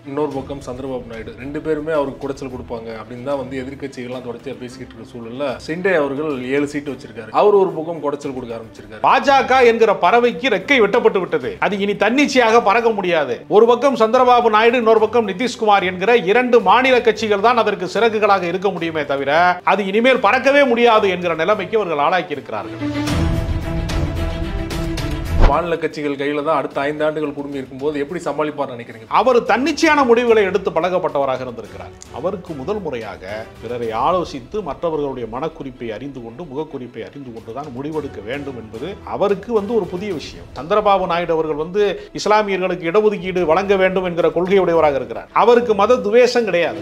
இன்னொரு பக்கம் சந்திரபாபு நாயுடு ரெண்டு பேருமே அவருக்கு குடைச்சல் கொடுப்பாங்க அப்படின்னு தான் வந்து எதிர்க்கட்சிகள்லாம் தொடர்ச்சியாக பேசிக்கிட்டு இருக்க சூழல்ல சிண்டே அவர்கள் ஏழு சீட்டு வச்சிருக்காரு அவர் ஒரு பக்கம் குடைச்சல் கொடுக்க ஆரம்பிச்சிருக்காரு பாஜக என்கிற பறவைக்கு ரெக்கை வெட்டப்பட்டு விட்டது அது இனி தன்னிச்சையாக பறக்க முடியாது ஒரு பக்கம் சந்திரபாபு நாயுடு இன்னொரு பக்கம் நிதிஷ்குமார் என்கிற இரண்டு மாநில கட்சிகள் தான் அதற்கு சிறகுகளாக இருக்க முடியுமே தவிர அது இனிமேல் பறக்கவே முடியாது என்கிற நிலைமைக்கு அவர்கள் ஆளாக்கி இருக்கிறார்கள் மாநில கட்சிகள் கையில தான் அடுத்த ஐந்து ஆண்டுகள் குடும்பம் இருக்கும்போது எப்படி சமாளிப்பார் நினைக்கிறீங்க அவர் தன்னிச்சையான முடிவுகளை எடுத்து பழகப்பட்டவராக இருந்திருக்கிறார் அவருக்கு முதல் முறையாக பிறரை ஆலோசித்து மற்றவர்களுடைய மனக்குறிப்பை அறிந்து கொண்டு முகக்குறிப்பை அறிந்து கொண்டுதான் முடிவெடுக்க வேண்டும் என்பது அவருக்கு வந்து ஒரு புதிய விஷயம் சந்திரபாபு நாயுடு அவர்கள் வந்து இஸ்லாமியர்களுக்கு இடஒதுக்கீடு வழங்க வேண்டும் என்கிற கொள்கையுடையவராக இருக்கிறார் அவருக்கு மத துவேஷம் கிடையாது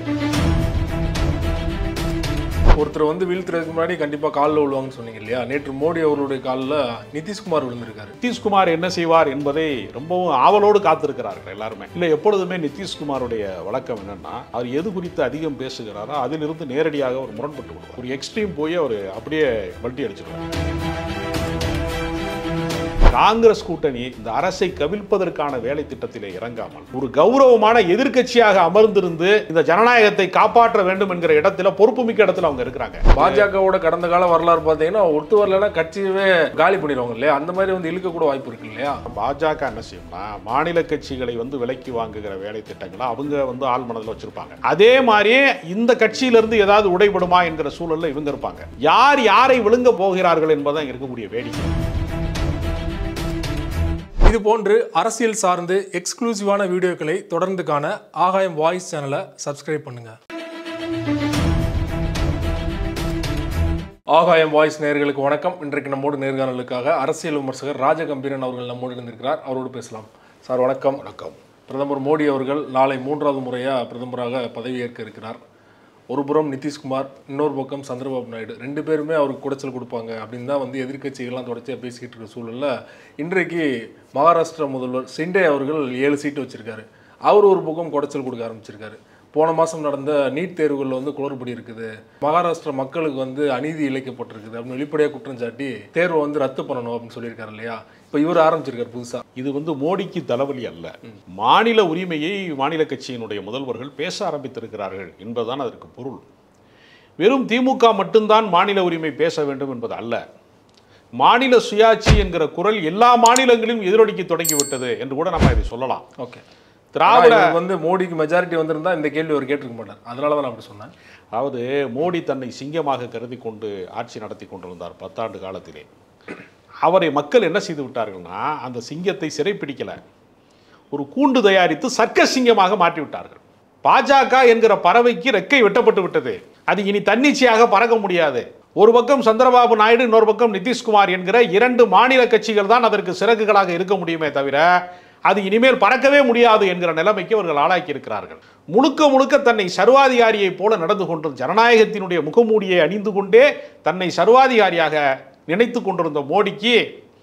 ஒருத்தர் வந்து வீழ்த்துறதுக்கு முன்னாடி கண்டிப்பா காலில் விழுவாங்கன்னு சொன்னீங்க இல்லையா நேற்று மோடி அவர்களுடைய காலில் நிதிஷ்குமார் விழுந்திருக்காரு நிதிஷ்குமார் என்ன செய்வார் என்பதை ரொம்பவும் ஆவலோடு காத்திருக்கிறார்கள் எல்லாருமே இல்லை எப்பொழுதுமே நிதிஷ்குமாருடைய வழக்கம் என்னன்னா அவர் எது குறித்து அதிகம் பேசுகிறாரோ அதிலிருந்து நேரடியாக அவர் முரண்பட்டு விடுவார் ஒரு எக்ஸ்ட்ரீம் போய் அவர் அப்படியே பல்ட்டி அடிச்சிருவார் காங்கிரஸ் கூட்டணி இந்த அரசை கவிழ்ப்பதற்கான வேலை திட்டத்திலே இறங்காமல் ஒரு கௌரவமான எதிர்க்கட்சியாக அமர்ந்திருந்து இந்த ஜனநாயகத்தை காப்பாற்ற வேண்டும் என்கிற இடத்துல பொறுப்புமிக்க இடத்துல அவங்க இருக்கிறாங்க பாஜகவோட கடந்த கால வரலாறு பார்த்தீங்கன்னா ஒட்டு வரலன்னா கட்சியவே காலி பண்ணிடுவாங்க இல்லையா அந்த மாதிரி வந்து இழுக்க கூட வாய்ப்பு இருக்கு இல்லையா பாஜக என்ன செய்யும்னா மாநில கட்சிகளை வந்து விலைக்கு வாங்குகிற வேலை திட்டங்களை அவங்க வந்து ஆள் மனதில் வச்சிருப்பாங்க அதே மாதிரி இந்த கட்சியிலிருந்து ஏதாவது உடைபடுமா என்கிற சூழல்ல இவங்க இருப்பாங்க யார் யாரை விழுங்க போகிறார்கள் என்பதுதான் இங்க இருக்கக்கூடிய வேடிக்கை இது போன்று அரசியல் சார்ந்து எக்ஸ்க்ளூசிவான வீடியோக்களை தொடர்ந்து காண ஆகாயம் வாய்ஸ் சேனலை சப்ஸ்கிரைப் பண்ணுங்க ஆகாயம் வாய்ஸ் நேயர்களுக்கு வணக்கம் இன்றைக்கு நம்மோடு நேர்காணலுக்காக அரசியல் விமர்சகர் ராஜகம்பீரன் அவர்கள் நம்மோடு இருந்திருக்கிறார் அவரோடு பேசலாம் சார் வணக்கம் வணக்கம் பிரதமர் மோடி அவர்கள் நாளை மூன்றாவது முறையாக பிரதமராக பதவியேற்க இருக்கிறார் ஒரு புறம் நிதிஷ்குமார் இன்னொரு பக்கம் சந்திரபாபு நாயுடு ரெண்டு பேருமே அவருக்கு குடைச்சல் கொடுப்பாங்க அப்படின்னு தான் வந்து எதிர்க்கட்சிகள்லாம் தொடர்ச்சியாக பேசிக்கிட்டு இருக்க சூழல்ல இன்றைக்கு மகாராஷ்டிரா முதல்வர் சிண்டே அவர்கள் ஏழு சீட்டு வச்சிருக்காரு அவர் ஒரு பக்கம் குடைச்சல் கொடுக்க ஆரம்பிச்சிருக்காரு போன மாதம் நடந்த நீட் தேர்வுகளில் வந்து குளறுபடி இருக்குது மகாராஷ்டிரா மக்களுக்கு வந்து அநீதி இழைக்கப்பட்டிருக்குது அப்படின்னு வெளிப்படையாக குற்றம் சாட்டி தேர்வை வந்து ரத்து பண்ணணும் அப்படின்னு சொல்லியிருக்காரு இல்லையா இப்போ இவர் ஆரம்பிச்சிருக்காரு புதுசாக இது வந்து மோடிக்கு தலைவலி அல்ல மாநில உரிமையை மாநில கட்சியினுடைய முதல்வர்கள் பேச ஆரம்பித்திருக்கிறார்கள் என்பதுதான் அதற்கு பொருள் வெறும் திமுக மட்டும்தான் மாநில உரிமை பேச வேண்டும் என்பது அல்ல மாநில சுயாட்சி என்கிற குரல் எல்லா மாநிலங்களிலும் எதிரொலிக்க தொடங்கிவிட்டது என்று கூட நம்ம இதை சொல்லலாம் ஓகே திராவிட திராவிட வந்து மோடிக்கு மெஜாரிட்டி வந்திருந்தா இந்த கேள்வி அவர் கேட்டிருக்க மாட்டார் அதனால தான் நான் அப்படி சொன்னேன் அதாவது மோடி தன்னை சிங்கமாக கருதி கொண்டு ஆட்சி நடத்தி கொண்டிருந்தார் பத்தாண்டு காலத்திலே அவரை மக்கள் என்ன செய்து விட்டார்கள்னா அந்த சிங்கத்தை சிறைப்பிடிக்கல ஒரு கூண்டு தயாரித்து சர்க்கஸ் சிங்கமாக மாற்றி விட்டார்கள் பாஜக என்கிற பறவைக்கு ரெக்கை வெட்டப்பட்டு விட்டது அது இனி தன்னிச்சையாக பறக்க முடியாது ஒரு பக்கம் சந்திரபாபு நாயுடு இன்னொரு பக்கம் நிதிஷ்குமார் என்கிற இரண்டு மாநில கட்சிகள் தான் அதற்கு சிறகுகளாக இருக்க முடியுமே தவிர அது இனிமேல் பறக்கவே முடியாது என்கிற நிலைமைக்கு அவர்கள் ஆளாக்கி இருக்கிறார்கள் முழுக்க முழுக்க தன்னை சர்வாதிகாரியைப் போல நடந்து கொண்டு ஜனநாயகத்தினுடைய முகமூடியை அணிந்து கொண்டே தன்னை சர்வாதிகாரியாக நினைத்து கொண்டிருந்த மோடிக்கு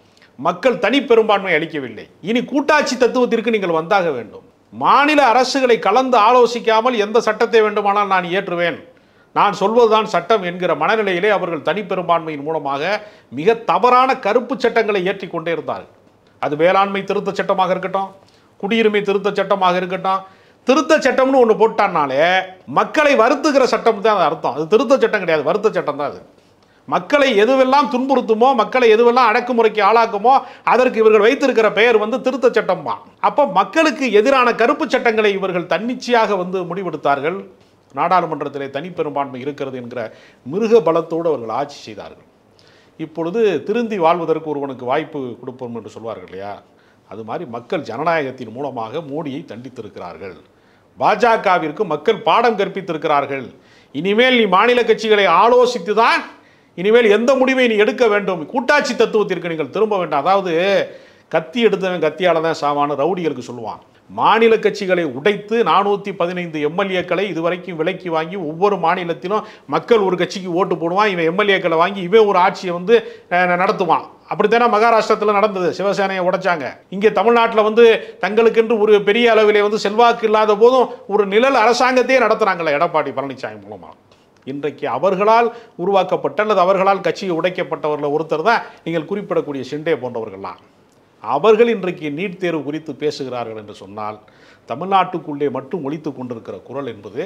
மக்கள் தனி பெரும்பான்மை அளிக்கவில்லை இனி கூட்டாட்சி தத்துவத்திற்கு நீங்கள் வந்தாக வேண்டும் மாநில அரசுகளை கலந்து ஆலோசிக்காமல் எந்த சட்டத்தை வேண்டுமானால் நான் இயற்றுவேன் நான் சொல்வதுதான் சட்டம் என்கிற மனநிலையிலே அவர்கள் தனி பெரும்பான்மையின் மூலமாக மிக தவறான கருப்பு சட்டங்களை இயற்றி கொண்டே இருந்தார்கள் அது வேளாண்மை திருத்த சட்டமாக இருக்கட்டும் குடியுரிமை திருத்த சட்டமாக இருக்கட்டும் திருத்த சட்டம்னு ஒன்று போட்டான்னாலே மக்களை வருத்துகிற சட்டம் தான் அது அர்த்தம் அது திருத்த சட்டம் கிடையாது வருத்த சட்டம் தான் அது மக்களை எதுவெல்லாம் துன்புறுத்துமோ மக்களை எதுவெல்லாம் அடக்குமுறைக்கு ஆளாக்குமோ அதற்கு இவர்கள் வைத்திருக்கிற பெயர் வந்து திருத்த சட்டம்மா அப்போ மக்களுக்கு எதிரான கருப்பு சட்டங்களை இவர்கள் தன்னிச்சையாக வந்து முடிவெடுத்தார்கள் நாடாளுமன்றத்திலே தனிப்பெரும்பான்மை இருக்கிறது என்கிற மிருக பலத்தோடு அவர்கள் ஆட்சி செய்தார்கள் இப்பொழுது திருந்தி வாழ்வதற்கு ஒருவனுக்கு வாய்ப்பு கொடுப்போம் என்று சொல்வார்கள் இல்லையா அது மாதிரி மக்கள் ஜனநாயகத்தின் மூலமாக மோடியை தண்டித்திருக்கிறார்கள் பாஜகவிற்கு மக்கள் பாடம் கற்பித்திருக்கிறார்கள் இனிமேல் நீ மாநில கட்சிகளை ஆலோசித்து தான் இனிமேல் எந்த முடிவை நீ எடுக்க வேண்டும் கூட்டாட்சி தத்துவத்திற்கு நீங்கள் திரும்ப வேண்டாம் அதாவது கத்தி எடுத்தவன் கத்தியால தான் சாவான்னு ரவுடிகளுக்கு சொல்லுவான் மாநில கட்சிகளை உடைத்து நானூற்றி பதினைந்து எம்எல்ஏக்களை இதுவரைக்கும் விலைக்கு வாங்கி ஒவ்வொரு மாநிலத்திலும் மக்கள் ஒரு கட்சிக்கு ஓட்டு போடுவான் இவன் எம்எல்ஏக்களை வாங்கி இவன் ஒரு ஆட்சியை வந்து அஹ், நடத்துவான் அப்படித்தானே மகாராஷ்டிரத்தில் நடந்தது சிவசேனையை உடைச்சாங்க இங்கே தமிழ்நாட்டில் வந்து தங்களுக்கென்று ஒரு பெரிய அளவிலே வந்து செல்வாக்கு இல்லாத போதும் ஒரு நிழல் அரசாங்கத்தையே நடத்துகிறாங்களே எடப்பாடி பழனிசாமி மூலமாக இன்றைக்கு அவர்களால் உருவாக்கப்பட்ட அல்லது அவர்களால் கட்சியை உடைக்கப்பட்டவர்கள் ஒருத்தர் தான் நீங்கள் குறிப்பிடக்கூடிய ஷிண்டே போன்றவர்கள்லாம் அவர்கள் இன்றைக்கு நீட் தேர்வு குறித்து பேசுகிறார்கள் என்று சொன்னால் தமிழ்நாட்டுக்குள்ளே மட்டும் ஒலித்து கொண்டிருக்கிற குரல் என்பது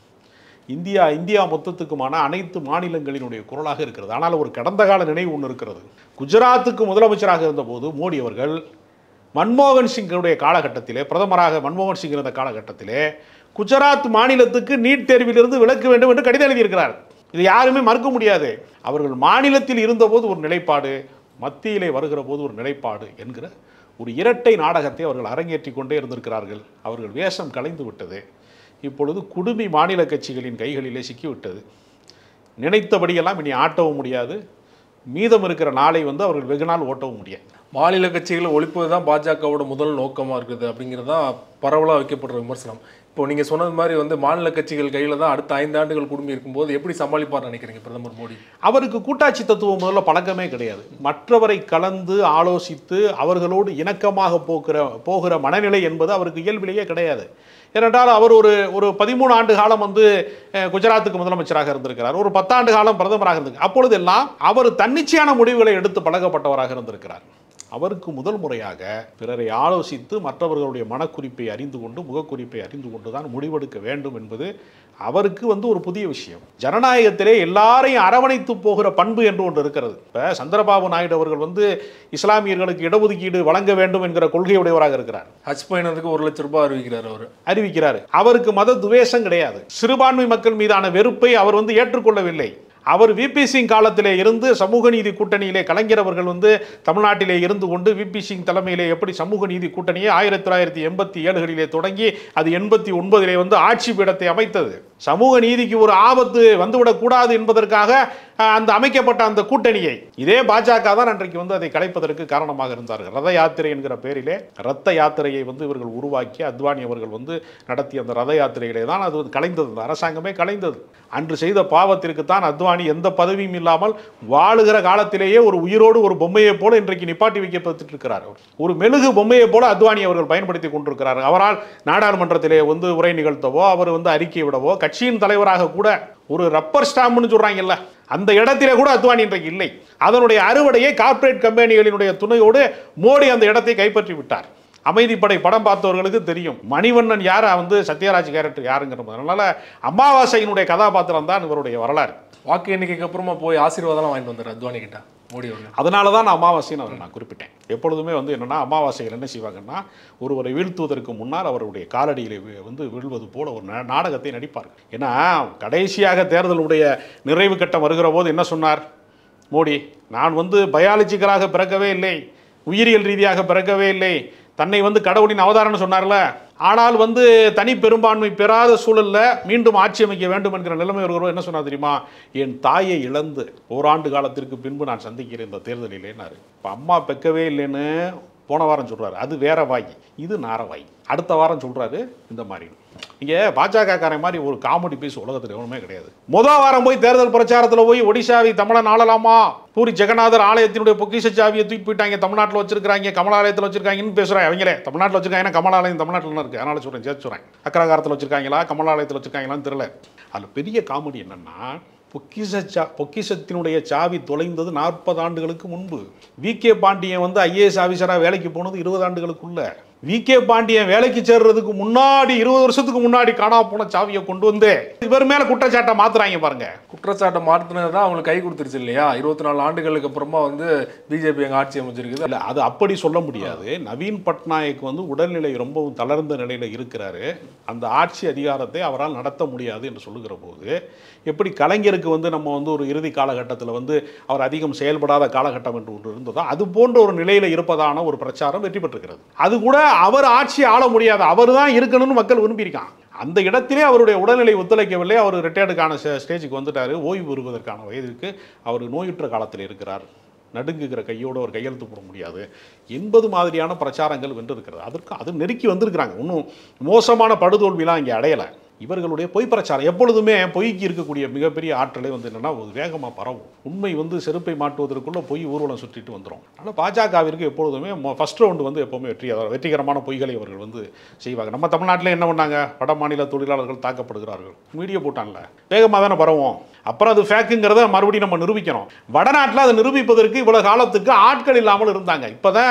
இந்தியா இந்தியா மொத்தத்துக்குமான அனைத்து மாநிலங்களினுடைய குரலாக இருக்கிறது ஆனால் ஒரு கடந்த கால நினைவு ஒன்று இருக்கிறது குஜராத்துக்கு முதலமைச்சராக இருந்தபோது மோடி அவர்கள் மன்மோகன் சிங்குடைய காலகட்டத்திலே பிரதமராக மன்மோகன் சிங் இருந்த காலகட்டத்திலே குஜராத் மாநிலத்துக்கு நீட் தேர்விலிருந்து விலக்க வேண்டும் என்று கடிதம் எழுதியிருக்கிறார் இது யாருமே மறுக்க முடியாது அவர்கள் மாநிலத்தில் இருந்தபோது ஒரு நிலைப்பாடு மத்தியிலே வருகிற போது ஒரு நிலைப்பாடு என்கிற ஒரு இரட்டை நாடகத்தை அவர்கள் அரங்கேற்றி கொண்டே இருந்திருக்கிறார்கள் அவர்கள் வேஷம் கலைந்து விட்டது இப்பொழுது குடுமி மாநில கட்சிகளின் கைகளிலே சிக்கிவிட்டது நினைத்தபடியெல்லாம் இனி ஆட்டவும் முடியாது மீதம் இருக்கிற நாளை வந்து அவர்கள் வெகு நாள் ஓட்டவும் முடியாது மாநில கட்சிகளை ஒழிப்பது தான் பாஜகவோட முதல் நோக்கமாக இருக்குது அப்படிங்கிறது தான் பரவலாக வைக்கப்படுற விமர்சனம் இப்போ நீங்கள் சொன்னது மாதிரி வந்து மாநில கட்சிகள் கையில் தான் அடுத்த ஐந்து ஆண்டுகள் குடும்பி இருக்கும்போது எப்படி சமாளிப்பார் நினைக்கிறீங்க பிரதமர் மோடி அவருக்கு கூட்டாட்சி தத்துவம் முதல்ல பழக்கமே கிடையாது மற்றவரை கலந்து ஆலோசித்து அவர்களோடு இணக்கமாக போகிற போகிற மனநிலை என்பது அவருக்கு இயல்பிலேயே கிடையாது ஏனென்றால் அவர் ஒரு ஒரு பதிமூணு ஆண்டு காலம் வந்து அஹ், குஜராத்துக்கு முதலமைச்சராக இருந்திருக்கிறார் ஒரு பத்தாண்டு காலம் பிரதமராக இருந்திருக்கார் அப்பொழுதெல்லாம் அவர் தன்னிச்சையான முடிவுகளை எடுத்து பழகப்பட்டவராக இருந்திருக்கிறார் அவருக்கு முதல் முறையாக பிறரை ஆலோசித்து மற்றவர்களுடைய மனக்குறிப்பை அறிந்து கொண்டு முகக்குறிப்பை அறிந்து கொண்டு தான் முடிவெடுக்க வேண்டும் என்பது அவருக்கு வந்து ஒரு புதிய விஷயம் ஜனநாயகத்திலே எல்லாரையும் அரவணைத்து போகிற பண்பு என்று ஒன்று இருக்கிறது இப்போ சந்திரபாபு நாயுடு அவர்கள் வந்து இஸ்லாமியர்களுக்கு இடஒதுக்கீடு வழங்க வேண்டும் என்கிற கொள்கையுடையவராக இருக்கிறார் ஹஜ் பயணத்துக்கு ஒரு லட்ச ரூபாய் அறிவிக்கிறார் அவர் அறிவிக்கிறார் அவருக்கு மத துவேஷம் கிடையாது சிறுபான்மை மக்கள் மீதான வெறுப்பை அவர் வந்து ஏற்றுக்கொள்ளவில்லை அவர் விபி சிங் காலத்திலே இருந்து சமூக நீதி கூட்டணியிலே கலைஞர் அவர்கள் வந்து தமிழ்நாட்டிலே இருந்து கொண்டு விபி சிங் தலைமையிலே எப்படி சமூக நீதி கூட்டணியை ஆயிரத்தி தொள்ளாயிரத்தி எண்பத்தி ஏழுகளிலே தொடங்கி அது எண்பத்தி ஒன்பதிலே வந்து ஆட்சி பீடத்தை அமைத்தது சமூக நீதிக்கு ஒரு ஆபத்து வந்துவிடக்கூடாது என்பதற்காக அஹ், அந்த அமைக்கப்பட்ட அந்த கூட்டணியை இதே பாஜக தான் அன்றைக்கு வந்து அதை கலைப்பதற்கு காரணமாக இருந்தார்கள் ரத யாத்திரை என்கிற பெயரிலே ரத்த யாத்திரையை வந்து இவர்கள் உருவாக்கி அத்வானி அவர்கள் வந்து நடத்திய அந்த ரத யாத்திரையிலே தான் அது வந்து கலைந்தது அந்த அரசாங்கமே கலைந்தது அன்று செய்த பாவத்திற்கு தான் அத்வானி எந்த பதவியும் இல்லாமல் வாழுகிற காலத்திலேயே ஒரு உயிரோடு ஒரு பொம்மையை போல இன்றைக்கு நிப்பாட்டி வைக்கப்பட்டு இருக்கிறார் அவர். ஒரு மெழுகு பொம்மையை போல அத்வானி அவர்கள் பயன்படுத்தி கொண்டிருக்கிறார் அவரால் நாடாளுமன்றத்திலே வந்து உரை நிகழ்த்தவோ அவர் வந்து அறிக்கை விடவோ கட்சியின் தலைவராக கூட ஒரு ரப்பர் ஸ்டாம்ப்னு சொல்றாங்கல்ல அந்த இடத்திலே கூட அத்வானி இன்றைக்கு இல்லை அதனுடைய அறுவடையை கார்ப்பரேட் கம்பெனிகளினுடைய துணையோடு மோடி அந்த இடத்தை கைப்பற்றி விட்டார் அமைதிப்படை படம் பார்த்தவர்களுக்கு தெரியும் மணிவண்ணன் யார் வந்து சத்யராஜ் கேரக்டர் யாருங்கிற அதனால அமாவாசையினுடைய கதாபாத்திரம் தான் இவருடைய வரலாறு வாக்கு எண்ணிக்கைக்கு அப்புறமா போய் ஆசீர்வாதம் வாங்கிட்டு வந்தார் அத்வானி கிட்ட மோடி அவர்கள் அதனால தான் நான் அமாவாசைன்னு அவரை நான் குறிப்பிட்டேன் எப்பொழுதுமே வந்து என்னன்னா அமாவாசையில் என்ன செய்வாங்கன்னா ஒருவரை வீழ்த்துவதற்கு முன்னால் அவருடைய காலடியிலே வி- வந்து விழுவது போல ஒரு நா- நாடகத்தை நடிப்பார்கள் ஏன்னா கடைசியாக தேர்தலுடைய நிறைவு கட்டம் வருகிற போது என்ன சொன்னார் மோடி நான் வந்து பயாலஜிக்கலாக பிறக்கவே இல்லை உயிரியல் ரீதியாக பிறக்கவே இல்லை தன்னை வந்து கடவுளின் அவதாரம்னு சொன்னார்ல ஆனால் வந்து தனி பெரும்பான்மை பெறாத சூழல்ல மீண்டும் ஆட்சி அமைக்க வேண்டும் என்கிற நிலைமை வருகிறோம் என்ன சொன்னார் தெரியுமா என் தாயை இழந்து ஓராண்டு காலத்திற்கு பின்பு நான் சந்திக்கிறேன் இந்த தேர்தலிலேனாரு இப்போ அம்மா பெக்கவே இல்லைன்னு போன வாரம் சொல்றாரு அது வேற வாய் இது நார வாய் அடுத்த வாரம் சொல்றாரு இந்த மாதிரி இங்கே பாஜக காரன் மாதிரி ஒரு காமெடி பீஸ் உலகத்தில் எவனுமே கிடையாது முதல் வாரம் போய் தேர்தல் பிரச்சாரத்தில் போய் ஒடிஷாவை தமிழன் ஆளலாமா பூரி ஜெகநாதர் ஆலயத்தினுடைய பொக்கிஷ சாவியை தூக்கி போயிட்டாங்க தமிழ்நாட்டில் வச்சிருக்காங்க கமலாலயத்தில் வச்சிருக்காங்கன்னு பேசுகிறாங்க அவங்களே தமிழ்நாட்டில் வச்சிருக்காங்க ஏன்னா கமலாலயம் தமிழ்நாட்டில் இருக்கு அதனால சொல்கிறேன் சேர்த்து சொல்கிறேன் அக்ரகாரத்தில் வச்சிருக்காங்களா கமலாலயத்தில் வச்சிருக்காங்களான்னு தெரியல அதில் பெரிய காமெடி என்னன்னா பொக்கிஷ சா பொக்கிஷத்தினுடைய சாவி தொலைந்தது நாற்பது ஆண்டுகளுக்கு முன்பு வி கே பாண்டியன் வந்து ஐஏஎஸ் ஆஃபீஸராக வேலைக்கு போனது இருபது ஆண்டுகளுக்குள்ள வி கே பாண்டியன் வேலைக்கு சேர்றதுக்கு முன்னாடி இருபது வருஷத்துக்கு முன்னாடி காணா போன சாவியை கொண்டு வந்து இவர் மேல குற்றச்சாட்டை மாத்துறாங்க பாருங்க குற்றச்சாட்டை மாற்றினது தான் அவங்களுக்கு கை கொடுத்துருச்சு இல்லையா இருபத்தி நாலு ஆண்டுகளுக்கு அப்புறமா வந்து பிஜேபி எங்க ஆட்சி அமைச்சிருக்குது இல்ல அது அப்படி சொல்ல முடியாது நவீன் பட்நாயக் வந்து உடல்நிலை ரொம்பவும் தளர்ந்த நிலையில இருக்கிறாரு அந்த ஆட்சி அதிகாரத்தை அவரால் நடத்த முடியாது என்று சொல்லுகிற போது எப்படி கலைஞருக்கு வந்து நம்ம வந்து ஒரு இறுதி காலகட்டத்தில் வந்து அவர் அதிகம் செயல்படாத காலகட்டம் என்று ஒன்று இருந்ததோ அது போன்ற ஒரு நிலையில இருப்பதான ஒரு பிரச்சாரம் வெற்றி பெற்றிருக்கிறது அது கூட அவர் ஆட்சி ஆள முடியாது அவர் தான் இருக்கணும்னு மக்கள் விரும்பியிருக்காங்க அந்த இடத்திலே அவருடைய உடல்நிலை ஒத்துழைக்கவில்லை அவர் ரிட்டையர்டுக்கான ஸ்டேஜுக்கு வந்துட்டாரு ஓய்வு பெறுவதற்கான வயதிற்கு அவர் நோயுற்ற காலத்தில் இருக்கிறார் நடுங்குகிற கையோடு ஒரு கையெழுத்து போட முடியாது என்பது மாதிரியான பிரச்சாரங்கள் வென்றிருக்கிறது அதற்கு அது நெருக்கி வந்திருக்கிறாங்க இன்னும் மோசமான படுதோல்விலாம் இங்கே அடையலை இவர்களுடைய பொய் பிரச்சாரம் எப்பொழுதுமே பொய்க்கு இருக்கக்கூடிய மிகப்பெரிய ஆற்றலை வந்து என்னன்னா ஒரு வேகமாக பரவும் உண்மை வந்து செருப்பை மாட்டுவதற்குள்ள பொய் ஊர்வலம் சுற்றிட்டு வந்துடும் ஆனால் பாஜகவிற்கு எப்பொழுதுமே ஃபர்ஸ்ட் ரவுண்டு வந்து எப்போவுமே வெற்றி அதாவது வெற்றிகரமான பொய்களை அவர்கள் வந்து செய்வாங்க நம்ம தமிழ்நாட்டில் என்ன பண்ணாங்க வட மாநில தொழிலாளர்கள் தாக்கப்படுகிறார்கள் மீடியா போட்டான்ல வேகமாக தானே பரவும் அப்புறம் அது ஃபேக்குங்கிறத மறுபடியும் நம்ம நிரூபிக்கணும் வடநாட்டில் அதை நிரூபிப்பதற்கு இவ்வளவு காலத்துக்கு ஆட்கள் இல்லாமல் இருந்தாங்க இப்போதான்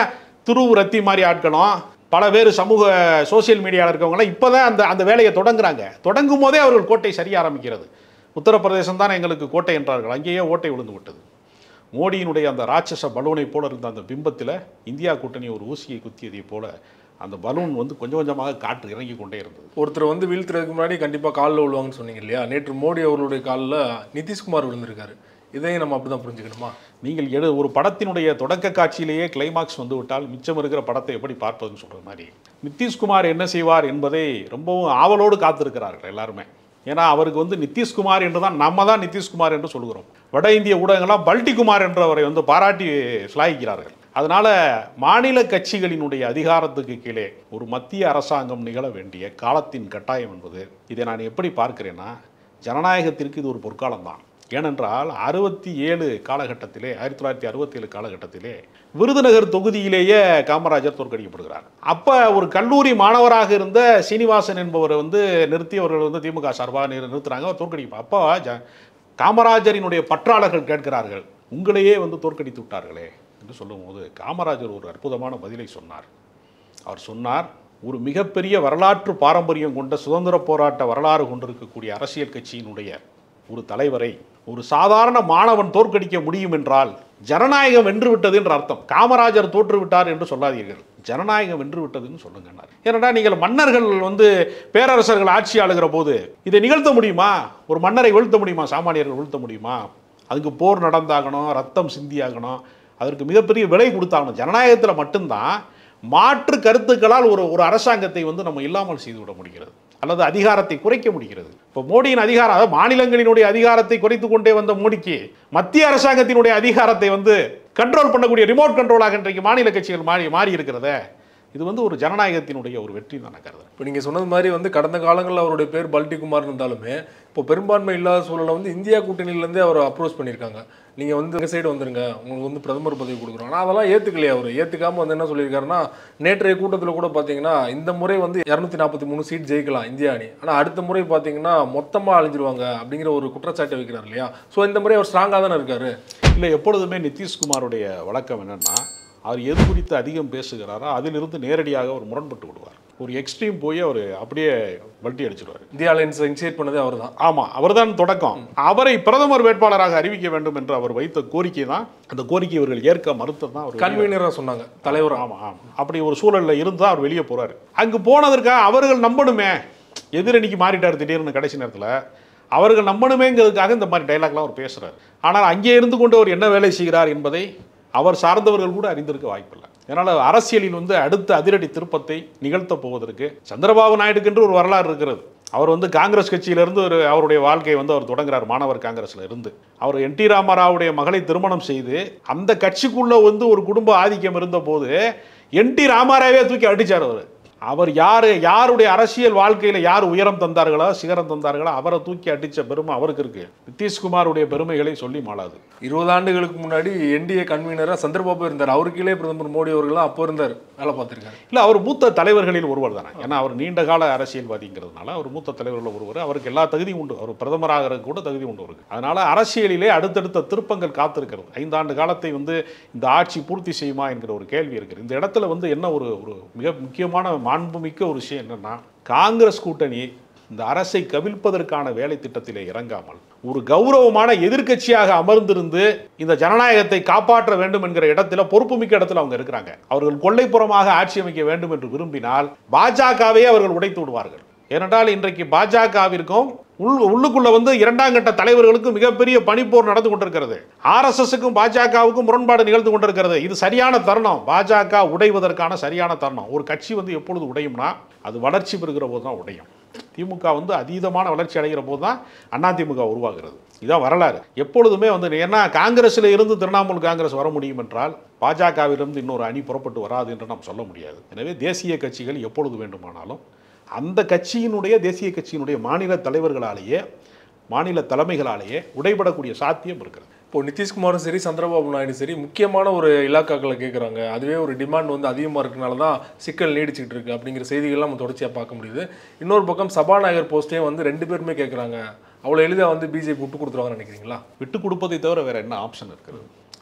துருவு ரத்தி மாதிரி ஆட்களும் பல பேர் சமூக சோஷியல் மீடியாவில் இருக்கவங்களாம் இப்போ தான் அந்த அந்த வேலையை தொடங்குறாங்க தொடங்கும் போதே அவர்கள் கோட்டை சரிய ஆரம்பிக்கிறது உத்தரப்பிரதேசம் தான் எங்களுக்கு கோட்டை என்றார்கள் அங்கேயே ஓட்டை விழுந்து விட்டது மோடியினுடைய அந்த ராட்சச பலூனை போல இருந்த அந்த பிம்பத்தில் இந்தியா கூட்டணி ஒரு ஊசியை குத்தியதைப் போல அந்த பலூன் வந்து கொஞ்சம் கொஞ்சமாக காற்று இறங்கி கொண்டே இருந்தது ஒருத்தர் வந்து வீழ்த்துறதுக்கு முன்னாடி கண்டிப்பாக காலில் விழுவாங்கன்னு சொன்னீங்க இல்லையா நேற்று மோடி அவர்களுடைய காலில் நிதிஷ்குமார் விழுந்திருக்காரு இதையும் நம்ம அப்படி தான் புரிஞ்சுக்கணுமா நீங்கள் எடு ஒரு படத்தினுடைய தொடக்க காட்சியிலேயே கிளைமாக்ஸ் வந்து விட்டால் மிச்சம் இருக்கிற படத்தை எப்படி பார்ப்பதுன்னு சொல்கிற மாதிரி நிதிஷ்குமார் என்ன செய்வார் என்பதை ரொம்பவும் ஆவலோடு காத்திருக்கிறார்கள் எல்லாருமே ஏன்னா அவருக்கு வந்து நிதிஷ்குமார் என்று தான் நம்ம தான் நிதிஷ்குமார் என்று சொல்கிறோம் வட இந்திய ஊடகங்கள்லாம் பல்டிகுமார் என்றவரை வந்து பாராட்டி சிலாகிக்கிறார்கள் அதனால மாநில கட்சிகளினுடைய அதிகாரத்துக்கு கீழே ஒரு மத்திய அரசாங்கம் நிகழ வேண்டிய காலத்தின் கட்டாயம் என்பது இதை நான் எப்படி பார்க்கிறேன்னா ஜனநாயகத்திற்கு இது ஒரு பொற்காலம் தான் ஏனென்றால் அறுபத்தி ஏழு காலகட்டத்திலே ஆயிரத்தி தொள்ளாயிரத்தி அறுபத்தி ஏழு காலகட்டத்திலே விருதுநகர் தொகுதியிலேயே காமராஜர் தோற்கடிக்கப்படுகிறார் அப்போ ஒரு கல்லூரி மாணவராக இருந்த சீனிவாசன் என்பவரை வந்து நிறுத்தி அவர்கள் வந்து திமுக சார்பாக நிறு- நிறுத்துறாங்க அவர் தோற்கடிப்பா அப்போ ஜ காமராஜரினுடைய பற்றாளர்கள் கேட்கிறார்கள் உங்களையே வந்து தோற்கடித்து விட்டார்களே என்று சொல்லும்போது காமராஜர் ஒரு அற்புதமான பதிலை சொன்னார் அவர் சொன்னார் ஒரு மிகப்பெரிய வரலாற்று பாரம்பரியம் கொண்ட சுதந்திர போராட்ட வரலாறு கொண்டிருக்கக்கூடிய அரசியல் கட்சியினுடைய ஒரு தலைவரை ஒரு சாதாரண மாணவன் தோற்கடிக்க முடியும் என்றால் ஜனநாயகம் வென்று விட்டது என்ற அர்த்தம் காமராஜர் தோற்று விட்டார் என்று சொல்லாதீர்கள் ஜனநாயகம் வென்று விட்டதுன்னு சொல்லுங்கன்னார் ஏனடா நீங்கள் மன்னர்கள் வந்து பேரரசர்கள் ஆட்சி ஆளுகிற போது இதை நிகழ்த்த முடியுமா ஒரு மன்னரை வீழ்த்த முடியுமா சாமானியர்கள் வீழ்த்த முடியுமா அதுக்கு போர் நடந்தாகணும் ரத்தம் சிந்தியாகணும் அதற்கு மிகப்பெரிய விலை கொடுத்தாகணும் ஜனநாயகத்தில் மட்டும்தான் மாற்று கருத்துக்களால் ஒரு ஒரு அரசாங்கத்தை வந்து நம்ம இல்லாமல் செய்துவிட முடிகிறது அல்லது அதிகாரத்தை குறைக்க முடிகிறது இப்போ மோடியின் அதிகாரம் அதாவது மாநிலங்களினுடைய அதிகாரத்தை குறைத்து கொண்டே வந்த மோடிக்கு மத்திய அரசாங்கத்தினுடைய அதிகாரத்தை வந்து கண்ட்ரோல் பண்ணக்கூடிய ரிமோட் கண்ட்ரோலாக இன்றைக்கு மாநில கட்சிகள் மாறி மாறி இருக்கிறதே இது வந்து ஒரு ஜனநாயகத்தினுடைய ஒரு வெற்றி தான் நான் கருதுறேன் இப்போ நீங்கள் சொன்னது மாதிரி வந்து கடந்த காலங்களில் அவருடைய பேர் பல்டிகுமார் இருந்தாலுமே இப்போ பெரும்பான்மை இல்லாத சூழலை வந்து இந்தியா கூட்டணியிலேருந்தே அவர் அப்ரோச் பண்ணியிருக்காங்க நீங்கள் வந்து எங்கள் சைடு வந்துருங்க உங்களுக்கு வந்து பிரதமர் பதவி கொடுக்குறோம் ஆனால் அதெல்லாம் ஏற்றுக்கலையே அவர் ஏற்றுக்காமல் வந்து என்ன சொல்லியிருக்காருன்னா நேற்றைய கூட்டத்தில் கூட பார்த்தீங்கன்னா இந்த முறை வந்து இரநூத்தி நாற்பத்தி மூணு சீட் ஜெயிக்கலாம் இந்தியா அணி ஆனால் அடுத்த முறை பார்த்தீங்கன்னா மொத்தமாக அழிஞ்சிருவாங்க அப்படிங்கிற ஒரு குற்றச்சாட்டை வைக்கிறார் இல்லையா ஸோ இந்த முறை அவர் ஸ்ட்ராங்காக தானே இருக்காரு இல்லை எப்பொழுதுமே நிதிஷ்குமாருடைய வழக்கம் என்னன்னா அவர் எது குறித்து அதிகம் பேசுகிறாரோ அதிலிருந்து நேரடியாக அவர் முரண்பட்டு விடுவார் ஒரு எக்ஸ்ட்ரீம் போய் அவர் அப்படியே வல்ட்டி அடிச்சிடுவார் இந்தியா அலையன்ஸை இனிஷியேட் பண்ணதே அவர் தான் ஆமாம் அவர்தான் தொடக்கம் அவரை பிரதமர் வேட்பாளராக அறிவிக்க வேண்டும் என்று அவர் வைத்த கோரிக்கை தான் அந்த கோரிக்கை இவர்கள் ஏற்க மறுத்தது தான் அவர் கன்வீனராக சொன்னாங்க தலைவர் ஆமாம் ஆமாம் அப்படி ஒரு சூழலில் இருந்தால் அவர் வெளியே போறாரு அங்கு போனதற்காக அவர்கள் நம்பணுமே எதிரணிக்கு மாறிட்டார் திடீர்னு கடைசி நேரத்தில் அவர்கள் நம்பணுமேங்கிறதுக்காக இந்த மாதிரி டைலாக்லாம் அவர் பேசுறாரு ஆனால் அங்கே இருந்து கொண்டு அவர் என்ன வேலை செய்கிறார் என்பதை அவர் சார்ந்தவர்கள் கூட அறிந்திருக்க வாய்ப்பில்லை அதனால் அரசியலில் வந்து அடுத்த அதிரடி திருப்பத்தை நிகழ்த்த போவதற்கு சந்திரபாபு நாயுடுக்கென்று ஒரு வரலாறு இருக்கிறது அவர் வந்து காங்கிரஸ் கட்சியிலிருந்து ஒரு அவருடைய வாழ்க்கையை வந்து அவர் தொடங்குறார் மாணவர் காங்கிரஸ்ல இருந்து அவர் என் டி ராமராவுடைய மகளை திருமணம் செய்து அந்த கட்சிக்குள்ள வந்து ஒரு குடும்ப ஆதிக்கம் இருந்தபோது என் டி ராமாராவே தூக்கி அடிச்சார் அவர் அவர் யாரு யாருடைய அரசியல் வாழ்க்கையில யார் உயரம் தந்தார்களோ சிகரம் தந்தார்களோ அவரை தூக்கி அடிச்ச பெருமை அவருக்கு இருக்கு நிதிஷ்குமாருடைய பெருமைகளை சொல்லி மாளாது இருபது ஆண்டுகளுக்கு முன்னாடி என்டிஏ கன்வீனராக சந்திரபாபு இருந்தார் அவரு கீழே பிரதமர் மோடி அவர்கள்லாம் அப்போ இருந்தார் வேலை பார்த்துருக்காரு இல்ல அவர் மூத்த தலைவர்களில் ஒருவர் தானே ஏன்னா அவர் நீண்ட கால அரசியல்வாதிங்கிறதுனால அவர் மூத்த தலைவர்களில் ஒருவர் அவருக்கு எல்லா தகுதியும் உண்டு அவர் பிரதமராகிறதுக்கு கூட தகுதி உண்டு அவருக்கு அதனால அரசியலிலே அடுத்தடுத்த திருப்பங்கள் காத்திருக்கிறது ஐந்தாண்டு காலத்தை வந்து இந்த ஆட்சி பூர்த்தி செய்யுமா என்கிற ஒரு கேள்வி இருக்குது இந்த இடத்துல வந்து என்ன ஒரு ஒரு மிக முக்கியமான மாண்புமிக்க ஒரு விஷயம் என்னன்னா காங்கிரஸ் கூட்டணி இந்த அரசை கவிழ்ப்பதற்கான வேலை திட்டத்திலே இறங்காமல் ஒரு கௌரவமான எதிர்க்கட்சியாக அமர்ந்திருந்து இந்த ஜனநாயகத்தை காப்பாற்ற வேண்டும் என்கிற இடத்துல பொறுப்புமிக்க இடத்துல அவங்க இருக்கிறாங்க அவர்கள் கொள்ளைப்புறமாக ஆட்சி அமைக்க வேண்டும் என்று விரும்பினால் பாஜகவே அவர்கள் உடைத்து விடுவார்கள் ஏனென்றால் இன்றைக்கு பாஜகவிற்கும் உள் உள்ளுக்குள்ள வந்து இரண்டாம் கட்ட தலைவர்களுக்கும் மிகப்பெரிய பனிப்போர் நடந்து கொண்டிருக்கிறது ஆர்எஸ்எஸ்க்கும் பாஜகவுக்கும் முரண்பாடு நிகழ்ந்து கொண்டிருக்கிறது இது சரியான தருணம் பாஜக உடைவதற்கான சரியான தருணம் ஒரு கட்சி வந்து எப்பொழுது உடையும்னா அது வளர்ச்சி பெறுகிற போது தான் உடையும் திமுக வந்து அதீதமான வளர்ச்சி அடைகிற போது தான் அதிமுக உருவாகிறது இதான் வரலாறு எப்பொழுதுமே வந்து ஏன்னா காங்கிரஸில் இருந்து திரிணாமுல் காங்கிரஸ் வர முடியும் என்றால் பாஜகவிலிருந்து இன்னொரு அணி புறப்பட்டு வராது என்று நாம் சொல்ல முடியாது எனவே தேசிய கட்சிகள் எப்பொழுது வேண்டுமானாலும் அந்த கட்சியினுடைய தேசிய கட்சியினுடைய மாநில தலைவர்களாலேயே மாநில தலைமைகளாலேயே உடைபடக்கூடிய சாத்தியம் இருக்கிறது இப்போ நிதிஷ்குமாரும் சரி சந்திரபாபு நாயுடு சரி முக்கியமான ஒரு இலாக்காக்களை கேட்குறாங்க அதுவே ஒரு டிமாண்ட் வந்து அதிகமாக இருக்கனால தான் சிக்கல் நீடிச்சிட்டு இருக்கு அப்படிங்கிற செய்திகள்லாம் நம்ம தொடர்ச்சியாக பார்க்க முடியுது இன்னொரு பக்கம் சபாநாயகர் போஸ்ட்டையும் வந்து ரெண்டு பேருமே கேட்குறாங்க அவ்வளோ எளிதாக வந்து பிஜேபி விட்டு கொடுத்துருவாங்கன்னு நினைக்கிறீங்களா விட்டு கொடுப்பதை தவிர வேற என்ன ஆப்ஷன் இருக்கிறது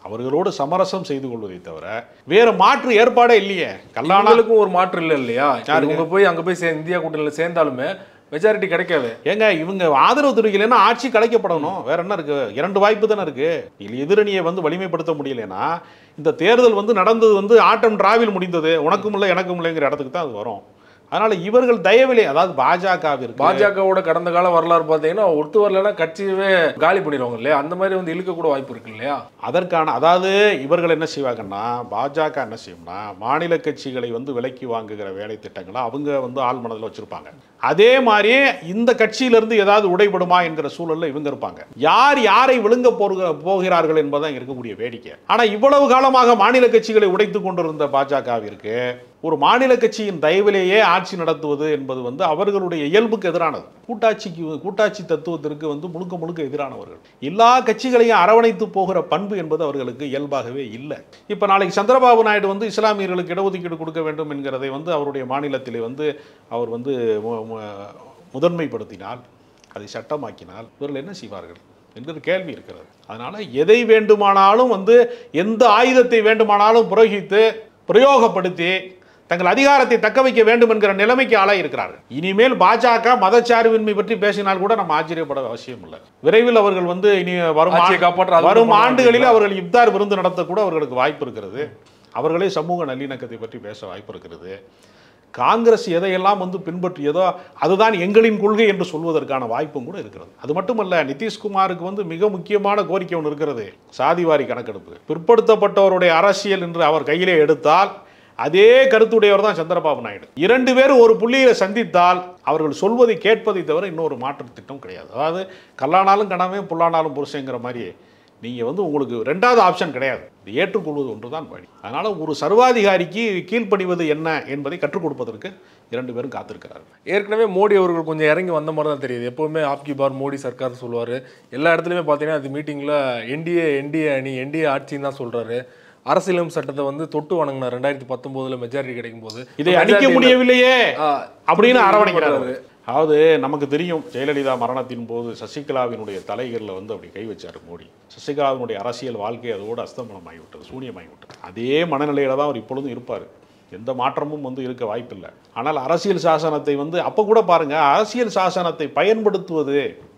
அவர்களோடு சமரசம் செய்து கொள்வதை தவிர வேறு மாற்று ஏற்பாடே இல்லையே கல்லானா ஆனாலுக்கும் ஒரு மாற்று இல்லை இல்லையா இவங்க போய் அங்க போய் சே- இந்தியா கூட்டணியில் சேர்ந்தாலுமே மெஜாரிட்டி கிடைக்காது ஏங்க இவங்க ஆதரவு தெரிவிக்கலைன்னா ஆட்சி கலைக்கப்படணும் வேற என்ன இருக்கு இரண்டு வாய்ப்பு தானே இருக்கு இல்ல எதிரணியை வந்து வலிமைப்படுத்த முடியலைன்னா இந்த தேர்தல் வந்து நடந்தது வந்து ஆட்டம் டிராவில் முடிந்தது உனக்கும் இல்லை எனக்கும் இல்லைங்கிற இடத்துக்கு தான் அது வரும் அதனால இவர்கள் தயவிலே அதாவது பாஜகவிற்கு பாஜகவோட கடந்த கால வரலாறு பார்த்தீங்கன்னா ஒத்து வரலன்னா கட்சியவே காலி பண்ணிடுவாங்க இல்லையா அந்த மாதிரி வந்து இழுக்க கூட வாய்ப்பு இருக்கு இல்லையா அதற்கான அதாவது இவர்கள் என்ன செய்வாங்கன்னா பாஜக என்ன செய்யும்னா மாநில கட்சிகளை வந்து விலக்கி வாங்குகிற வேலை திட்டங்களை அவங்க வந்து ஆள் மனதில் வச்சிருப்பாங்க அதே மாதிரி இந்த கட்சியிலிருந்து ஏதாவது உடைபடுமா என்கிற சூழல்ல இவங்க இருப்பாங்க யார் யாரை விழுங்க போக போகிறார்கள் என்பதுதான் இங்க இருக்கக்கூடிய வேடிக்கை ஆனா இவ்வளவு காலமாக மாநில கட்சிகளை உடைத்து கொண்டிருந்த பாஜகவிற்கு ஒரு மாநில கட்சியின் தயவிலேயே ஆட்சி நடத்துவது என்பது வந்து அவர்களுடைய இயல்புக்கு எதிரானது கூட்டாட்சிக்கு கூட்டாட்சி தத்துவத்திற்கு வந்து முழுக்க முழுக்க எதிரானவர்கள் எல்லா கட்சிகளையும் அரவணைத்து போகிற பண்பு என்பது அவர்களுக்கு இயல்பாகவே இல்லை இப்போ நாளைக்கு சந்திரபாபு நாயுடு வந்து இஸ்லாமியர்களுக்கு இடஒதுக்கீடு கொடுக்க வேண்டும் என்கிறதை வந்து அவருடைய மாநிலத்திலே வந்து அவர் வந்து மு- மு- முதன்மைப்படுத்தினால் அதை சட்டமாக்கினால் இவர்கள் என்ன செய்வார்கள் என்கிற கேள்வி இருக்கிறது அதனால எதை வேண்டுமானாலும் வந்து எந்த ஆயுதத்தை வேண்டுமானாலும் புரோகித்து பிரயோகப்படுத்தி தங்கள் அதிகாரத்தை தக்க வைக்க வேண்டும் என்கிற நிலைமைக்கு ஆளாகி இருக்கிறார்கள் இனிமேல் பாஜக மதச்சார்பின்மை பற்றி பேசினால் கூட நம்ம ஆச்சரியப்பட அவசியம் இல்லை விரைவில் அவர்கள் வந்து இனி வரும் ஆட்சியை ஆண்டு- காப்பாற்ற அது வரும் பண்ணுவாங்க ஆண்டுகளில் இல்லையா? அவர்கள் இப்தார் விருந்து நடத்த கூட அவர்களுக்கு வாய்ப்பு இருக்கிறது அவர்களே சமூக நல்லிணக்கத்தை பற்றி பேச வாய்ப்பு இருக்கிறது காங்கிரஸ் எதையெல்லாம் வந்து பின்பற்றியதோ அதுதான் எங்களின் கொள்கை என்று சொல்வதற்கான வாய்ப்பும் கூட இருக்கிறது அது மட்டுமல்ல நிதிஷ்குமாருக்கு வந்து மிக முக்கியமான கோரிக்கை ஒன்று இருக்கிறது சாதிவாரி கணக்கெடுப்பு பிற்படுத்தப்பட்டவருடைய அரசியல் என்று அவர் கையிலே எடுத்தால் அதே கருத்துடையவர் தான் சந்திரபாபு நாயுடு இரண்டு பேரும் ஒரு புள்ளியில சந்தித்தால் அவர்கள் சொல்வதை கேட்பதை தவிர இன்னொரு மாற்று திட்டம் கிடையாது அதாவது கல்லானாலும் கனவே புல்லானாலும் புருஷங்கிற மாதிரி நீங்கள் வந்து உங்களுக்கு ரெண்டாவது ஆப்ஷன் கிடையாது இது ஏற்றுக்கொள்வது ஒன்று தான் வழி அதனால் ஒரு சர்வாதிகாரிக்கு கீழ்ப்படிவது என்ன என்பதை கற்றுக் கொடுப்பதற்கு இரண்டு பேரும் காத்திருக்கிறார்கள் ஏற்கனவே மோடி அவர்கள் கொஞ்சம் இறங்கி வந்த மாதிரி தான் தெரியுது எப்பவுமே ஆப்கி பார் மோடி சர்க்கார் சொல்லுவார் எல்லா இடத்துலையுமே பார்த்தீங்கன்னா அது மீட்டிங்கில் என்டிஏ என்டிஏ அணி என்டிஏ ஆட்சின்னு தான் சொல்கிறாரு அரசியலும் சட்டத்தை வந்து தொட்டு வணங்கினார் ரெண்டாயிரத்தி பத்தொம்போதில் மெஜாரிட்டி கிடைக்கும் போது இதை அடிக்க முடியவில்லையே ஆ, அப்படின்னு இது அரவணைக்கிறாரு பண்றாரு. அதாவது நமக்கு தெரியும் ஜெயலலிதா மரணத்தின் போது சசிகலாவினுடைய தலைகளில் வந்து அப்படி கை வச்சார் மோடி சசிகலாவினுடைய அரசியல் வாழ்க்கை அதோடு அஸ்தமனமாகிவிட்டது சூனியமாகிவிட்டது அதே மனநிலையில தான் அவர் இப்பொழுதும் இருப்பார் எந்த மாற்றமும் வந்து இருக்க வாய்ப்பில்லை ஆனால் அரசியல் சாசனத்தை வந்து அப்போ கூட பாருங்க அரசியல் சாசனத்தை பயன்படுத்துவது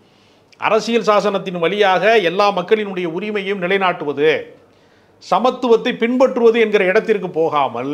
அரசியல் சாசனத்தின் வழியாக எல்லா மக்களினுடைய உரிமையும் நிலைநாட்டுவது சமத்துவத்தை பின்பற்றுவது என்கிற இடத்திற்கு போகாமல்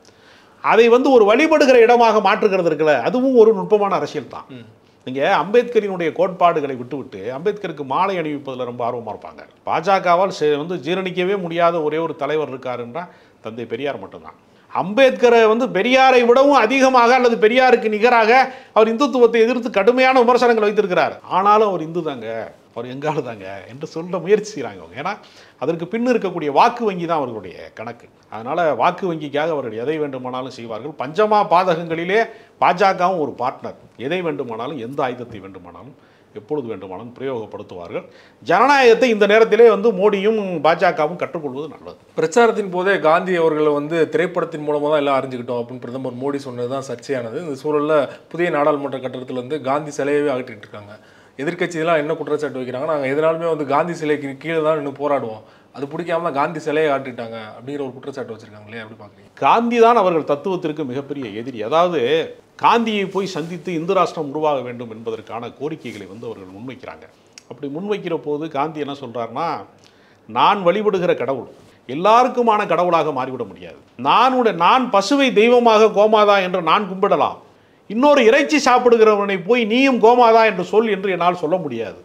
அதை வந்து ஒரு வழிபடுகிற இடமாக மாற்றுகிறது இருக்குல்ல அதுவும் ஒரு நுட்பமான அரசியல் தான் நீங்க அம்பேத்கரினுடைய கோட்பாடுகளை விட்டுவிட்டு அம்பேத்கருக்கு மாலை அணிவிப்பதில் ரொம்ப ஆர்வமா இருப்பாங்க பாஜகவால் செ- வந்து ஜீரணிக்கவே முடியாத ஒரே ஒரு தலைவர் இருக்காருன்னா தந்தை பெரியார் மட்டும்தான் அம்பேத்கரை வந்து பெரியாரை விடவும் அதிகமாக அல்லது பெரியாருக்கு நிகராக அவர் இந்துத்துவத்தை எதிர்த்து கடுமையான விமர்சனங்கள் வைத்திருக்கிறார் ஆனாலும் அவர் இந்து தாங்க அவர் எங்காலு தாங்க என்று சொல்ல முயற்சி செய்கிறாங்க அவங்க ஏன்னா அதற்கு பின் இருக்கக்கூடிய வாக்கு வங்கி தான் அவர்களுடைய கணக்கு அதனால வாக்கு வங்கிக்காக அவர்கள் எதை வேண்டுமானாலும் செய்வார்கள் பஞ்சமா பாதகங்களிலே பாஜகவும் ஒரு பார்ட்னர் எதை வேண்டுமானாலும் எந்த ஆயுதத்தை வேண்டுமானாலும் எப்பொழுது வேண்டுமானாலும் பிரயோகப்படுத்துவார்கள் ஜனநாயகத்தை இந்த நேரத்திலே வந்து மோடியும் பாஜகவும் கற்றுக்கொள்வது நல்லது பிரச்சாரத்தின் போதே காந்தி அவர்களை வந்து திரைப்படத்தின் மூலமாக தான் எல்லாம் அறிஞ்சுக்கிட்டோம் அப்படின்னு பிரதமர் மோடி சொன்னது தான் சர்ச்சையானது இந்த சூழலில் புதிய நாடாளுமன்ற கட்டடத்துல இருந்து காந்தி சிலையவே அகற்றிட்டு இருக்காங்க எதிர்க்கட்சியெல்லாம் என்ன குற்றச்சாட்டு வைக்கிறாங்க நாங்கள் எதனாலுமே வந்து காந்தி சிலைக்கு கீழே தான் இன்னும் போராடுவோம் அது பிடிக்காம தான் காந்தி சிலையை ஆட்டிட்டாங்க அப்படிங்கிற ஒரு குற்றச்சாட்டு வச்சிருக்காங்களே எப்படி பார்க்குறீங்க காந்தி தான் அவர்கள் தத்துவத்திற்கு மிகப்பெரிய எதிரி அதாவது காந்தியை போய் சந்தித்து இந்து ராஷ்டிரம் உருவாக வேண்டும் என்பதற்கான கோரிக்கைகளை வந்து அவர்கள் முன்வைக்கிறாங்க அப்படி முன்வைக்கிற போது காந்தி என்ன சொல்றாருன்னா நான் வழிபடுகிற கடவுள் எல்லாருக்குமான கடவுளாக மாறிவிட முடியாது நானுடைய நான் பசுவை தெய்வமாக கோமாதா என்று நான் கும்பிடலாம் இன்னொரு இறைச்சி சாப்பிடுகிறவனை போய் நீயும் கோமாதா என்று சொல் என்று என்னால் சொல்ல முடியாது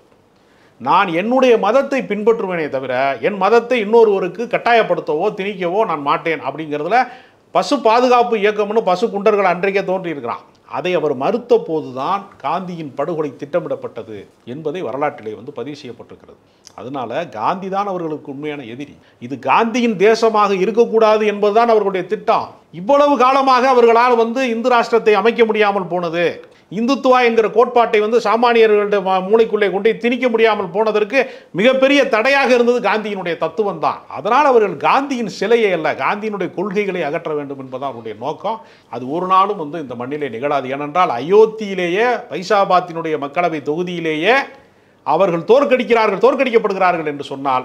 நான் என்னுடைய மதத்தை பின்பற்றுவேனே தவிர என் மதத்தை இன்னொருவருக்கு கட்டாயப்படுத்தவோ திணிக்கவோ நான் மாட்டேன் அப்படிங்கிறதுல பசு பாதுகாப்பு இயக்கம்னு பசு குண்டர்கள் அன்றைக்கே தோன்றியிருக்கிறான் அதை அவர் மறுத்த போதுதான் காந்தியின் படுகொலை திட்டமிடப்பட்டது என்பதை வரலாற்றிலே வந்து பதிவு செய்யப்பட்டிருக்கிறது அதனால காந்தி தான் அவர்களுக்கு உண்மையான எதிரி இது காந்தியின் தேசமாக இருக்கக்கூடாது என்பதுதான் அவர்களுடைய திட்டம் இவ்வளவு காலமாக அவர்களால் வந்து இந்து ராஷ்டிரத்தை அமைக்க முடியாமல் போனது இந்துத்துவா என்கிற கோட்பாட்டை வந்து சாமானியர்களுடைய ம- மூளைக்குள்ளே கொண்டு போய் திணிக்க முடியாமல் போனதற்கு மிகப்பெரிய தடையாக இருந்தது காந்தியினுடைய தத்துவம் தான் அதனால் அவர்கள் காந்தியின் சிலையை அல்ல காந்தியினுடைய கொள்கைகளை அகற்ற வேண்டும் என்பதுதான் அவருடைய நோக்கம் அது ஒரு நாளும் வந்து இந்த மண்ணிலே நிகழாது ஏனென்றால் அயோத்தியிலேயே பைசாபாத்தினுடைய மக்களவை தொகுதியிலேயே அவர்கள் தோற்கடிக்கிறார்கள் தோற்கடிக்கப்படுகிறார்கள் என்று சொன்னால்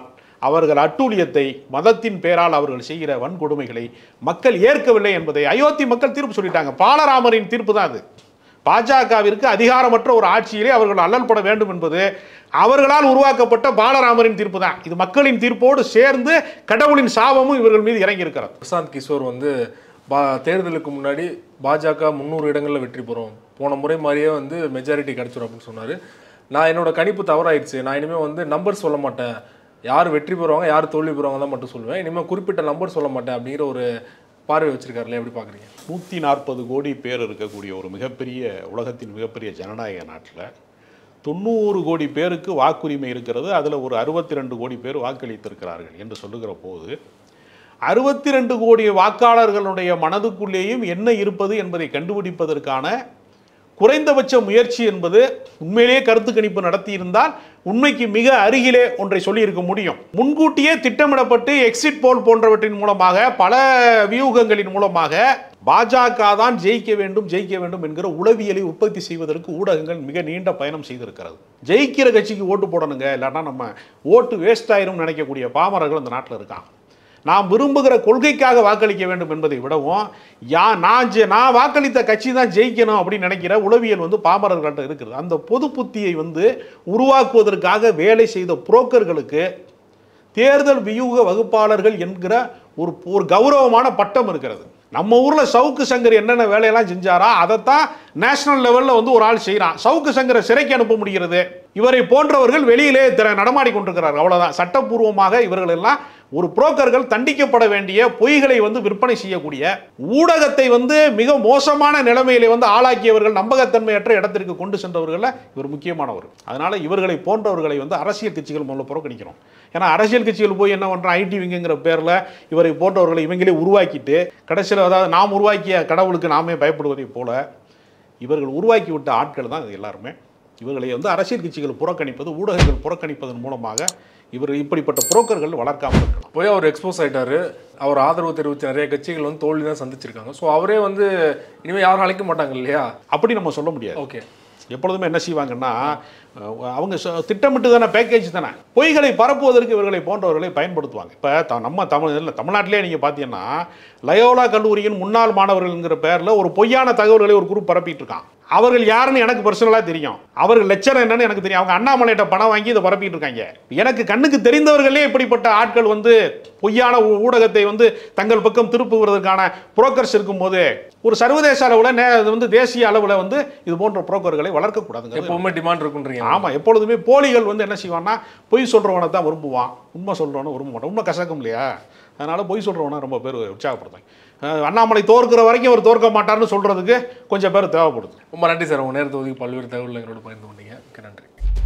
அவர்கள் அட்டூழியத்தை மதத்தின் பேரால் அவர்கள் செய்கிற வன்கொடுமைகளை மக்கள் ஏற்கவில்லை என்பதை அயோத்தி மக்கள் தீர்ப்பு சொல்லிட்டாங்க பாலராமரின் தீர்ப்பு தான் அது பாஜகவிற்கு அதிகாரமற்ற ஒரு ஆட்சியிலே அவர்கள் அல்லல்பட வேண்டும் என்பது அவர்களால் உருவாக்கப்பட்ட பாலராமரின் தீர்ப்பு தான் இது மக்களின் தீர்ப்போடு சேர்ந்து கடவுளின் சாபமும் இவர்கள் மீது இறங்கி இருக்கிறது பிரசாந்த் கிஷோர் வந்து பா தேர்தலுக்கு முன்னாடி பாஜக முந்நூறு இடங்களில் வெற்றி பெறும் போன முறை மாதிரியே வந்து மெஜாரிட்டி கிடச்சிரும் அப்படின்னு சொன்னார் நான் என்னோட கணிப்பு தவறாயிடுச்சு நான் இனிமேல் வந்து நம்பர் சொல்ல மாட்டேன் யார் வெற்றி பெறுவாங்க யார் தோல்வி பெறுவாங்க தான் மட்டும் சொல்லுவேன் இனிமேல் குறிப்பிட்ட நம்பர் சொல்ல மாட்டேன் அப்படிங்கிற ஒரு பார்வை வச்சிருக்காருல்ல எப்படி பார்க்குறீங்க நூற்றி நாற்பது கோடி பேர் இருக்கக்கூடிய ஒரு மிகப்பெரிய உலகத்தின் மிகப்பெரிய ஜனநாயக நாட்டில் தொண்ணூறு கோடி பேருக்கு வாக்குரிமை இருக்கிறது அதில் ஒரு அறுபத்தி ரெண்டு கோடி பேர் வாக்களித்திருக்கிறார்கள் என்று சொல்லுகிற போது அறுபத்தி ரெண்டு கோடி வாக்காளர்களுடைய மனதுக்குள்ளேயும் என்ன இருப்பது என்பதை கண்டுபிடிப்பதற்கான குறைந்தபட்ச முயற்சி என்பது உண்மையிலேயே கருத்து கணிப்பு நடத்தியிருந்தால் உண்மைக்கு மிக அருகிலே ஒன்றை சொல்லியிருக்க முடியும் முன்கூட்டியே திட்டமிடப்பட்டு எக்ஸிட் போல் போன்றவற்றின் மூலமாக பல வியூகங்களின் மூலமாக பாஜக தான் ஜெயிக்க வேண்டும் ஜெயிக்க வேண்டும் என்கிற உளவியலை உற்பத்தி செய்வதற்கு ஊடகங்கள் மிக நீண்ட பயணம் செய்திருக்கிறது ஜெயிக்கிற கட்சிக்கு ஓட்டு போடணுங்க இல்லைன்னா நம்ம ஓட்டு வேஸ்ட் ஆயிரும் நினைக்கக்கூடிய பாமரர்கள் இந்த நாட்டில் இருக்காங்க நாம் விரும்புகிற கொள்கைக்காக வாக்களிக்க வேண்டும் என்பதை விடவும் யா நான் ஜெ- நான் வாக்களித்த கட்சி தான் ஜெயிக்கணும் அப்படின்னு நினைக்கிற உளவியல் வந்து பாமரர்கள்ட்ட இருக்குது அந்த பொது புத்தியை வந்து உருவாக்குவதற்காக வேலை செய்த புரோக்கர்களுக்கு தேர்தல் வியூக வகுப்பாளர்கள் என்கிற ஒரு ஒரு கௌரவமான பட்டம் இருக்கிறது நம்ம ஊரில் சவுக்கு சங்கர் என்னென்ன வேலையெல்லாம் செஞ்சாரா அதைத்தான் நேஷனல் லெவலில் வந்து ஒரு ஆள் செய்கிறான் சவுக்கு சங்கரை சிறைக்கு அனுப்ப முடிகிறது இவரை போன்றவர்கள் வெளியிலே திற- நடமாடி கொண்டிருக்கிறார் அவ்வளவுதான் சட்டப்பூர்வமாக இவர்கள் எல்லாம் ஒரு புரோக்கர்கள் தண்டிக்கப்பட வேண்டிய பொய்களை வந்து விற்பனை செய்யக்கூடிய ஊடகத்தை வந்து மிக மோசமான நிலைமையிலே வந்து ஆளாக்கியவர்கள் நம்பகத்தன்மையற்ற இடத்திற்கு கொண்டு சென்றவர்கள் இவர் முக்கியமானவர் அதனால இவர்களை போன்றவர்களை வந்து அரசியல் கட்சிகள் முதல்ல புறக்கணிக்கிறோம் ஏன்னா அரசியல் கட்சிகள் போய் என்ன பண்ணுறான் ஐடி விங்குங்கிற பேரில் இவரை போன்றவர்களை இவங்களே உருவாக்கிட்டு கடைசியில் அதாவது நாம் உருவாக்கிய கடவுளுக்கு நாமே பயப்படுவதைப் போல இவர்கள் உருவாக்கி விட்ட ஆட்கள் தான் இது எல்லாருமே இவர்களை வந்து அரசியல் கட்சிகள் புறக்கணிப்பது ஊடகங்கள் புறக்கணிப்பதன் மூலமாக இவர் இப்படிப்பட்ட புரோக்கர்கள் வளர்க்காமல் இருக்கலாம் போய் அவர் எக்ஸ்போஸ் ஆயிட்டாரு அவர் ஆதரவு தெரிவித்த நிறைய கட்சிகள் வந்து தோல்வி தான் சந்திச்சிருக்காங்க ஸோ அவரே வந்து இனிமேல் யாரும் அழைக்க மாட்டாங்க இல்லையா அப்படி நம்ம சொல்ல முடியாது ஓகே எப்பொழுதுமே என்ன செய்வாங்கன்னா அஹ், அவங்க ச- திட்டமிட்டு தானே பேக்கேஜ் தானே பொய்களை பரப்புவதற்கு இவர்களை போன்றவர்களை பயன்படுத்துவாங்க இப்போ நம்ம தமிழ் இல்லை தமிழ்நாட்டிலே நீங்கள் பார்த்தீங்கன்னா லயோலா கல்லூரியின் முன்னாள் மாணவர்கள்ங்கிற பேரில் ஒரு பொய்யான தகவல்களை ஒரு குரூப் பரப்பிட்டு இருக்கான் அவர்கள் யாருன்னு எனக்கு பர்சனலாக தெரியும் அவர்கள் லெக்சர் என்னன்னு எனக்கு தெரியும் அவங்க அண்ணாமலையிட்ட பணம் வாங்கி இதை பரப்பிட்டு இருக்காங்க எனக்கு கண்ணுக்கு தெரிந்தவர்களே இப்படிப்பட்ட ஆட்கள் வந்து பொய்யான ஊ- ஊடகத்தை வந்து தங்கள் பக்கம் திருப்புவதற்கான புரோக்கர்ஸ் இருக்கும்போது ஒரு சர்வதேச அளவில் நே இது வந்து தேசிய அளவில் வந்து இது போன்ற புரோக்கர்களை வளர்க்கக்கூடாதுங்க எப்பவுமே டிமாண்ட் இருக்குன்றீங்க ஆமாம் எப்பொழுதுமே போலிகள் வந்து என்ன செய்வான்னா பொய் சொல்கிறவனை தான் விரும்புவான் உண்மை சொல்கிறவனை விரும்ப மாட்டான் உண்மை கசக்கும் இல்லையா அதனால் பொய் சொல்கிறவனை ரொம்ப பேர் உற்சாகப்படுத்தாங்க அஹ் அண்ணாமலை தோற்கிற வரைக்கும் அவர் தோற்க மாட்டார்னு சொல்கிறதுக்கு கொஞ்சம் பேர் தேவைப்படுது ரொம்ப நன்றி சார் உங்க நேரத்தை ஒதுக்கி பல்வேறு தகவல்கள் எங்களோட பகிர்ந்து கொண்டீங்க ஓகே நன்றி